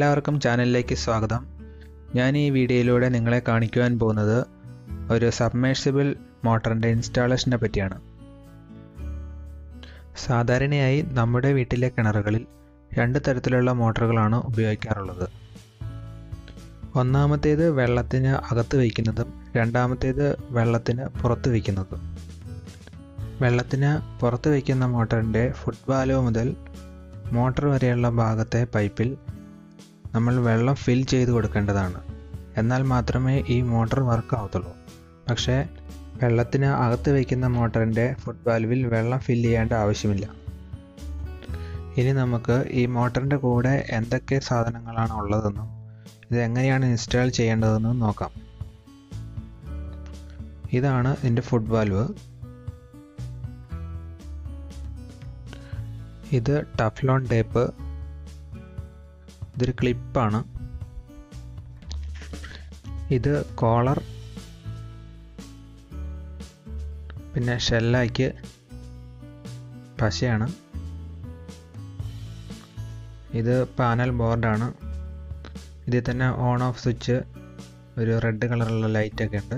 എല്ലാവർക്കും ചാനലിലേക്ക് സ്വാഗതം ഞാൻ ഈ വീഡിയോയിലൂടെ നിങ്ങളെ കാണിക്കുവാൻ പോകുന്നത് ഒരു സബ്മേഴ്സിബിൾ മോട്ടറിൻ്റെ ഇൻസ്റ്റാളേഷനെ പറ്റിയാണ് സാധാരണയായി നമ്മുടെ വീട്ടിലെ കിണറുകളിൽ രണ്ട് തരത്തിലുള്ള മോട്ടറുകളാണ് ഉപയോഗിക്കാറുള്ളത് ഒന്നാമത്തേത് വെള്ളത്തിന് അകത്ത് വയ്ക്കുന്നതും രണ്ടാമത്തേത് വെള്ളത്തിന് പുറത്ത് വയ്ക്കുന്നതും വെള്ളത്തിന് പുറത്ത് വയ്ക്കുന്ന മോട്ടറിൻ്റെ ഫുട് വാൽവ് മുതൽ മോട്ടർ വരെയുള്ള ഭാഗത്തെ പൈപ്പിൽ നമ്മൾ വെള്ളം ഫിൽ ചെയ്ത് കൊടുക്കേണ്ടതാണ് എന്നാൽ മാത്രമേ ഈ മോട്ടർ വർക്ക് ആവത്തുള്ളൂ പക്ഷേ വെള്ളത്തിന് അകത്ത് വയ്ക്കുന്ന മോട്ടറിൻ്റെ ഫുട് വാൽവിൽ വെള്ളം ഫിൽ ചെയ്യേണ്ട ആവശ്യമില്ല ഇനി നമുക്ക് ഈ മോട്ടറിൻ്റെ കൂടെ എന്തൊക്കെ സാധനങ്ങളാണ് ഉള്ളതെന്നും ഇത് എങ്ങനെയാണ് ഇൻസ്റ്റാൾ ചെയ്യേണ്ടതെന്നും നോക്കാം ഇതാണ് ഇതിൻ്റെ ഫുട് വാൽവ് ഇത് ടഫ്ലോൺ ടേപ്പ് ഇതൊരു ക്ലിപ്പാണ് ഇത് കോളർ പിന്നെ ഷെല്ലായ്ക്ക് പശയാണ് ഇത് പാനൽ ബോർഡാണ് ഇതിൽ തന്നെ ഓൺ ഓഫ് സ്വിച്ച് ഒരു റെഡ് കളറുള്ള ലൈറ്റൊക്കെ ഉണ്ട്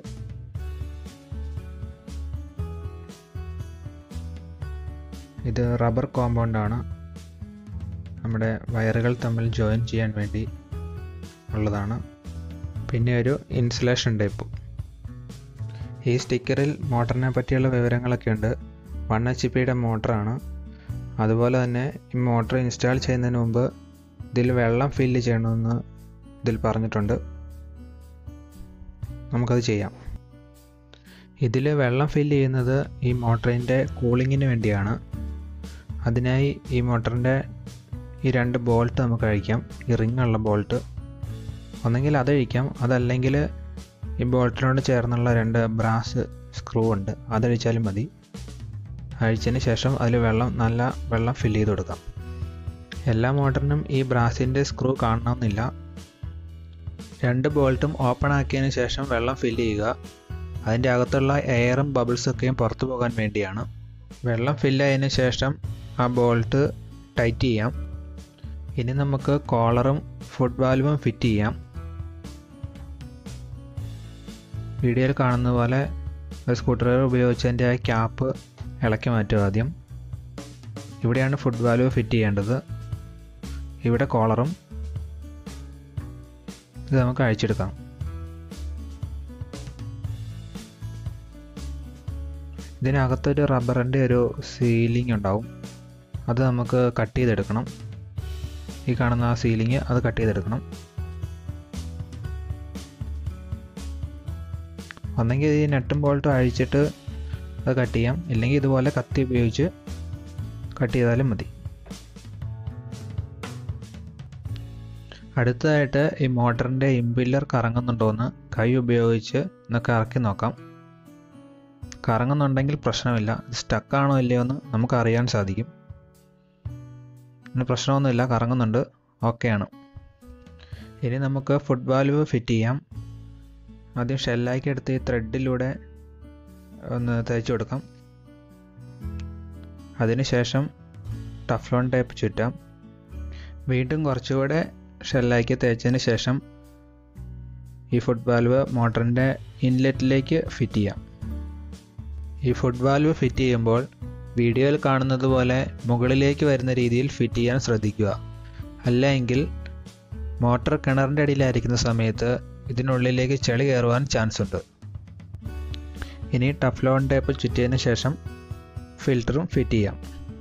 ഇത് റബ്ബർ കോമ്പൗണ്ടാണ് നമ്മുടെ വയറുകൾ തമ്മിൽ ജോയിൻ ചെയ്യാൻ വേണ്ടി ഉള്ളതാണ് പിന്നെ ഒരു ഇൻസുലേഷൻ ടേപ്പ് ഈ സ്റ്റിക്കറിൽ മോട്ടറിനെ പറ്റിയുള്ള വിവരങ്ങളൊക്കെ ഉണ്ട് വൺ എച്ച് പിയുടെ മോട്ടറാണ് അതുപോലെ തന്നെ ഈ മോട്ടർ ഇൻസ്റ്റാൾ ചെയ്യുന്നതിന് മുമ്പ് ഇതിൽ വെള്ളം ഫില്ല് ചെയ്യണമെന്ന് ഇതിൽ പറഞ്ഞിട്ടുണ്ട് നമുക്കത് ചെയ്യാം ഇതിൽ വെള്ളം ഫില്ല് ചെയ്യുന്നത് ഈ മോട്ടറിൻ്റെ കൂളിങ്ങിന് വേണ്ടിയാണ് അതിനായി ഈ മോട്ടറിൻ്റെ ഈ രണ്ട് ബോൾട്ട് നമുക്ക് അഴിക്കാം ഈ റിങ് ഉള്ള ബോൾട്ട് ഒന്നെങ്കിൽ അതഴിക്കാം അതല്ലെങ്കിൽ ഈ ബോൾട്ടിനോട് ചേർന്നുള്ള രണ്ട് ബ്രാസ് സ്ക്രൂ ഉണ്ട് അതഴിച്ചാലും മതി അഴിച്ചതിന് ശേഷം അതിൽ വെള്ളം നല്ല വെള്ളം ഫില്ല് ചെയ്ത് കൊടുക്കാം എല്ലാ മോട്ടറിനും ഈ ബ്രാസിൻ്റെ സ്ക്രൂ കാണണമെന്നില്ല രണ്ട് ബോൾട്ടും ഓപ്പൺ ആക്കിയതിന് ശേഷം വെള്ളം ഫില്ല് ചെയ്യുക അതിൻ്റെ അകത്തുള്ള എയറും ബബിൾസൊക്കെയും പുറത്തു പോകാൻ വേണ്ടിയാണ് വെള്ളം ഫില്ലായതിനു ശേഷം ആ ബോൾട്ട് ടൈറ്റ് ചെയ്യാം ഇനി നമുക്ക് കോളറും ഫുട് വാൽവും ഫിറ്റ് ചെയ്യാം വീഡിയോയിൽ കാണുന്ന പോലെ ഒരു സ്കൂട്ടർ ഉപയോഗിച്ച് അതിൻ്റെ ആ ക്യാപ്പ് ഇളക്കി മാറ്റുക ആദ്യം ഇവിടെയാണ് ഫുട് വാൽവ് ഫിറ്റ് ചെയ്യേണ്ടത് ഇവിടെ കോളറും ഇത് നമുക്ക് അഴിച്ചെടുക്കാം ഇതിനകത്തൊരു റബ്ബറിൻ്റെ ഒരു സീലിംഗ് ഉണ്ടാവും അത് നമുക്ക് കട്ട് ചെയ്തെടുക്കണം ഈ കാണുന്ന ആ സീലിംഗ് അത് കട്ട് ചെയ്തെടുക്കണം ഒന്നെങ്കിൽ ഈ നെട്ടും ബോൾട്ടും അഴിച്ചിട്ട് അത് കട്ട് ചെയ്യാം ഇല്ലെങ്കിൽ ഇതുപോലെ കത്തി ഉപയോഗിച്ച് കട്ട് ചെയ്താലും മതി അടുത്തതായിട്ട് ഈ മോട്ടറിൻ്റെ ഇമ്പില്ലർ കറങ്ങുന്നുണ്ടോ എന്ന് കൈ ഉപയോഗിച്ച് ഒന്ന് കറക്കി നോക്കാം കറങ്ങുന്നുണ്ടെങ്കിൽ പ്രശ്നമില്ല സ്റ്റക്കാണോ ഇല്ലയോ എന്ന് നമുക്ക് അറിയാൻ സാധിക്കും ഇനി പ്രശ്നമൊന്നുമില്ല കറങ്ങുന്നുണ്ട് ഓക്കെയാണ് ഇനി നമുക്ക് ഫുട് വാൽവ് ഫിറ്റ് ചെയ്യാം ആദ്യം ഷെല്ലാക്കി എടുത്ത് ഈ ത്രെഡിലൂടെ ഒന്ന് തേച്ച് കൊടുക്കാം അതിനുശേഷം ടഫ്ലോൺ ടേപ്പ് ചുറ്റാം വീണ്ടും കുറച്ചുകൂടെ ഷെല്ലാക്കി തേച്ചതിന് ശേഷം ഈ ഫുട് വാൽവ് മോട്ടറിൻ്റെ ഇൻലെറ്റിലേക്ക് ഫിറ്റ് ചെയ്യാം ഈ ഫുട് വാൽവ് ഫിറ്റ് ചെയ്യുമ്പോൾ വീഡിയോയിൽ കാണുന്നത് പോലെ മുകളിലേക്ക് വരുന്ന രീതിയിൽ ഫിറ്റ് ചെയ്യാൻ ശ്രദ്ധിക്കുക അല്ലെങ്കിൽ മോട്ടർ കിണറിൻ്റെ അടിയിലായിരിക്കുന്ന സമയത്ത് ഇതിനുള്ളിലേക്ക് ചെളി കയറുവാൻ ചാൻസ് ഉണ്ട് ഇനി ടഫ്ലോൺ ടേപ്പ് ചുറ്റിയതിന് ശേഷം ഫിൽറ്ററും ഫിറ്റ് ചെയ്യാം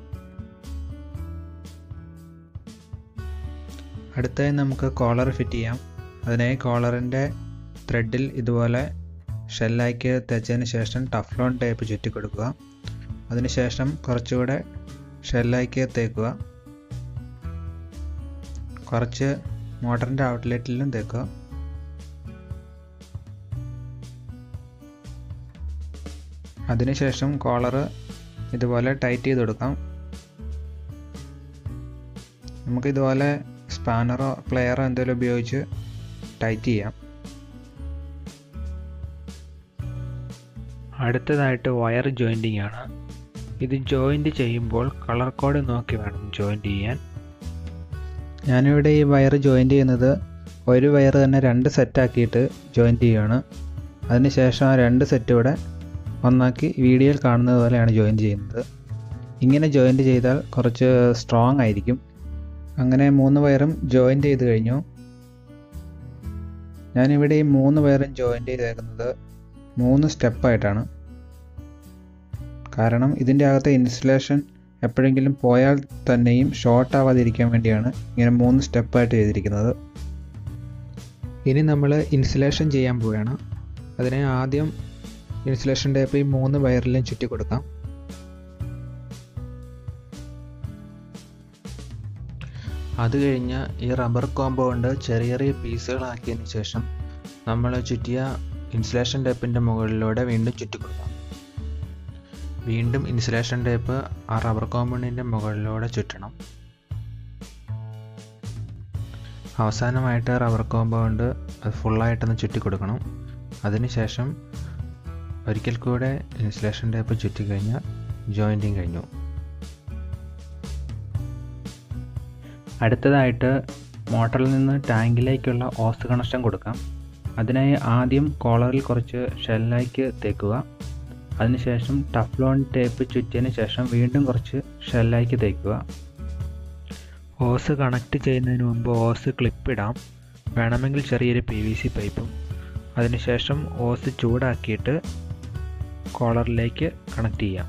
അടുത്തായി നമുക്ക് കോളർ ഫിറ്റ് ചെയ്യാം അതിനായി കോളറിൻ്റെ ത്രെഡിൽ ഇതുപോലെ ഷെല്ലാക്കി തേച്ചതിന് ശേഷം ടഫ്ലോൺ ടേപ്പ് ചുറ്റി കൊടുക്കുക അതിനുശേഷം കുറച്ചുകൂടെ ഷെല്ലാക്കി തേക്കുക കുറച്ച് മോട്ടറിൻ്റെ ഔട്ട്ലെറ്റിലും തേക്കുക അതിനുശേഷം കോളർ ഇതുപോലെ ടൈറ്റ് ചെയ്ത് കൊടുക്കാം നമുക്ക് ഇതുപോലെ സ്പാനറോ പ്ലെയറോ എന്തെങ്കിലും ഉപയോഗിച്ച് ടൈറ്റ് ചെയ്യാം അടുത്തതായിട്ട് വയർ ജോയിൻറ്റിംഗ് ആണ് ഇത് ജോയിൻറ്റ് ചെയ്യുമ്പോൾ കളർ കോഡ് നോക്കി വേണം ജോയിൻറ്റ് ചെയ്യാൻ ഞാനിവിടെ ഈ വയർ ജോയിൻ്റ് ചെയ്യുന്നത് ഒരു വയർ തന്നെ രണ്ട് സെറ്റാക്കിയിട്ട് ജോയിൻ്റ് ചെയ്യുകയാണ് അതിനുശേഷം ആ രണ്ട് സെറ്റ് ഇവിടെ ഒന്നാക്കി വീഡിയോയിൽ കാണുന്നത് പോലെയാണ് ജോയിൻ ചെയ്യുന്നത് ഇങ്ങനെ ജോയിൻ്റ് ചെയ്താൽ കുറച്ച് സ്ട്രോങ് ആയിരിക്കും അങ്ങനെ മൂന്ന് വയറും ജോയിൻ്റ് ചെയ്ത് കഴിഞ്ഞു ഞാനിവിടെ ഈ മൂന്ന് വയറും ജോയിൻ്റ് ചെയ്തേക്കുന്നത് മൂന്ന് സ്റ്റെപ്പായിട്ടാണ് കാരണം ഇതിൻ്റെ അകത്തെ ഇൻസുലേഷൻ എപ്പോഴെങ്കിലും പോയാൽ തന്നെയും ഷോർട്ട് ആവാതിരിക്കാൻ വേണ്ടിയാണ് ഇങ്ങനെ മൂന്ന് സ്റ്റെപ്പായിട്ട് ചെയ്തിരിക്കുന്നത് ഇനി നമ്മൾ ഇൻസുലേഷൻ ചെയ്യാൻ പോവുകയാണ് അതിനെ ആദ്യം ഇൻസുലേഷൻ ടേപ്പ് ഈ മൂന്ന് വയറിലും ചുറ്റി കൊടുക്കാം അത് കഴിഞ്ഞ് ഈ റബ്ബർ കോമ്പൗണ്ട് ചെറിയ ചെറിയ പീസുകളാക്കിയതിന് ശേഷം നമ്മൾ ചുറ്റിയ ഇൻസുലേഷൻ ടേപ്പിൻ്റെ മുകളിലൂടെ വീണ്ടും ചുറ്റി കൊടുക്കാം വീണ്ടും ഇൻസുലേഷൻ ടേപ്പ് ആ റബ്ബർ കോമ്പൗണ്ടിൻ്റെ മുകളിലൂടെ ചുറ്റണം അവസാനമായിട്ട് റബ്ബർ കോമ്പൗണ്ട് അത് ഫുള്ളായിട്ടൊന്ന് ചുറ്റി കൊടുക്കണം അതിനുശേഷം ഒരിക്കൽ കൂടെ ഇൻസുലേഷൻ ടേപ്പ് ചുറ്റി കഴിഞ്ഞാൽ ജോയിൻറ്റിങ് കഴിഞ്ഞു അടുത്തതായിട്ട് മോട്ടറിൽ നിന്ന് ടാങ്കിലേക്കുള്ള ഓസ് കണക്ഷൻ കൊടുക്കാം അതിനായി ആദ്യം കോളറിൽ കുറച്ച് ഷെല്ലായിക്ക് തേക്കുക അതിനുശേഷം ടഫ്ലോൺ ടേപ്പ് ചുറ്റിയതിന് ശേഷം വീണ്ടും കുറച്ച് ഷെല്ലായിക്ക് തേക്കുക ഓസ് കണക്ട് ചെയ്യുന്നതിന് മുമ്പ് ഓസ് ക്ലിപ്പ് ഇടാം വേണമെങ്കിൽ ചെറിയൊരു പി വി സി പൈപ്പും അതിനുശേഷം ഓസ് ചൂടാക്കിയിട്ട് കോളറിലേക്ക് കണക്ട് ചെയ്യാം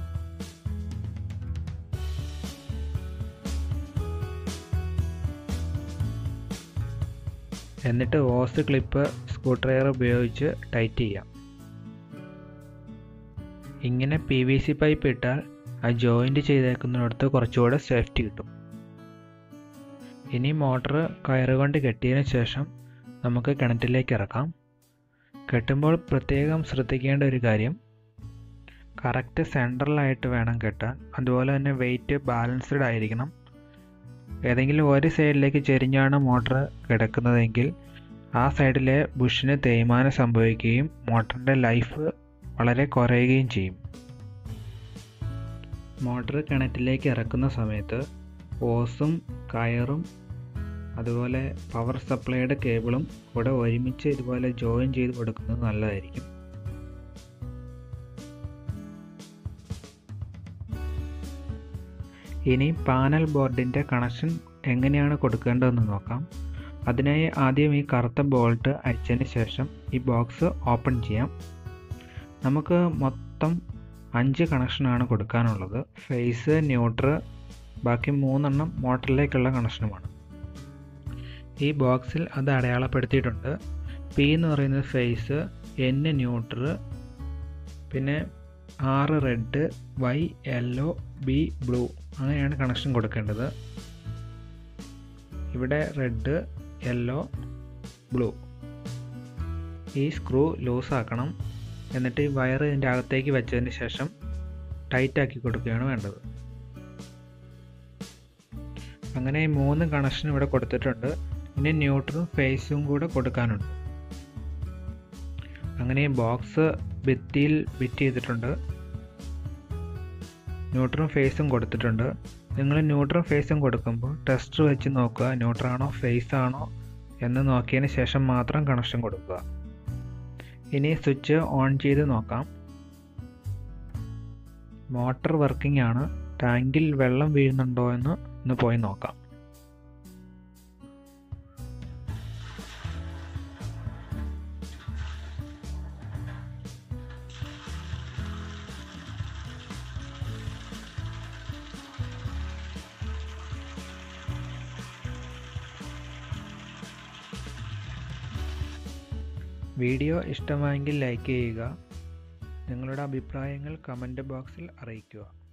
എന്നിട്ട് ഓസ് ക്ലിപ്പ് സ്ക്രൂ ഡ്രൈവർ ഉപയോഗിച്ച് ടൈറ്റ് ചെയ്യാം ഇങ്ങനെ പി വി സി പൈപ്പ് ഇട്ടാൽ ആ ജോയിൻ്റ് ചെയ്തേക്കുന്നിടത്ത് കുറച്ചുകൂടെ സേഫ്റ്റി കിട്ടും ഇനി മോട്ടർ കയറ് കൊണ്ട് കെട്ടിയതിന് ശേഷം നമുക്ക് കിണറ്റിലേക്ക് ഇറക്കാം കെട്ടുമ്പോൾ പ്രത്യേകം ശ്രദ്ധിക്കേണ്ട ഒരു കാര്യം കറക്റ്റ് സെൻട്രലായിട്ട് വേണം കെട്ടാൻ അതുപോലെ തന്നെ വെയിറ്റ് ബാലൻസ്ഡ് ആയിരിക്കണം ഏതെങ്കിലും ഒരു സൈഡിലേക്ക് ചെരിഞ്ഞാണ് മോട്ടർ കിടക്കുന്നതെങ്കിൽ ആ സൈഡിലെ ബുഷിന് തേയ്മാനം സംഭവിക്കുകയും മോട്ടറിൻ്റെ ലൈഫ് വളരെ കുറയുകയും ചെയ്യും മോട്ടർ കിണറ്റിലേക്ക് ഇറക്കുന്ന സമയത്ത് ഓസും കയറും അതുപോലെ പവർ സപ്ലൈയുടെ കേബിളും കൂടെ ഒരുമിച്ച് ഇതുപോലെ ജോയിൻ ചെയ്ത് കൊടുക്കുന്നത് നല്ലതായിരിക്കും ഇനി പാനൽ ബോർഡിൻ്റെ കണക്ഷൻ എങ്ങനെയാണ് കൊടുക്കേണ്ടതെന്ന് നോക്കാം അതിനായി ആദ്യം ഈ കറുത്ത ബോൾട്ട് അടിച്ചതിന് ശേഷം ഈ ബോക്സ് ഓപ്പൺ ചെയ്യാം നമുക്ക് മൊത്തം അഞ്ച് കണക്ഷനാണ് കൊടുക്കാനുള്ളത് ഫേസ് ന്യൂട്രൽ ബാക്കി മൂന്നെണ്ണം മോട്ടറിലേക്കുള്ള കണക്ഷനുമാണ് ഈ ബോക്സിൽ അത് അടയാളപ്പെടുത്തിയിട്ടുണ്ട് പി എന്ന് പറയുന്നത് ഫേസ് എൻ ന്യൂട്രൽ പിന്നെ R red Y yellow B blue അങ്ങനെയാണ് കണക്ഷൻ കൊടുക്കേണ്ടത് ഇവിടെ റെഡ് യെല്ലോ ബ്ലൂ ഈ സ്ക്രൂ ലൂസ് ആക്കണം എന്നിട്ട് ഈ വയർ ഇതിൻ്റെ അകത്തേക്ക് വെച്ചതിന് ശേഷം ടൈറ്റ് ആക്കി കൊടുക്കുകയാണ് വേണ്ടത് അങ്ങനെ ഈ മൂന്ന് കണക്ഷൻ ഇവിടെ കൊടുത്തിട്ടുണ്ട് ഇനി ന്യൂട്രലും ഫേസും കൂടെ കൊടുക്കാനുണ്ട് അങ്ങനെ ഈ ബോക്സ് ഭിത്തിയിൽ ബിറ്റ് ചെയ്തിട്ടുണ്ട് ന്യൂട്രലും ഫേസും കൊടുത്തിട്ടുണ്ട് നിങ്ങൾ ന്യൂട്രൽ ഫേസും കൊടുക്കുമ്പോൾ ടെസ്റ്റർ വെച്ച് നോക്കുക ന്യൂട്രൽ ആണോ ഫേസ് ആണോ എന്ന് നോക്കിയതിന് ശേഷം മാത്രം കണക്ഷൻ കൊടുക്കുക ഇനി സ്വിച്ച് ഓൺ ചെയ്ത് നോക്കാം മോട്ടർ വർക്കിംഗ് ആണ് ടാങ്കിൽ വെള്ളം വീഴുന്നുണ്ടോ എന്ന് ഒന്ന് പോയി നോക്കാം വീഡിയോ ഇഷ്ടമായെങ്കിൽ ലൈക്ക് ചെയ്യുക നിങ്ങളുടെ അഭിപ്രായങ്ങൾ കമൻറ്റ് ബോക്സിൽ അറിയിക്കുക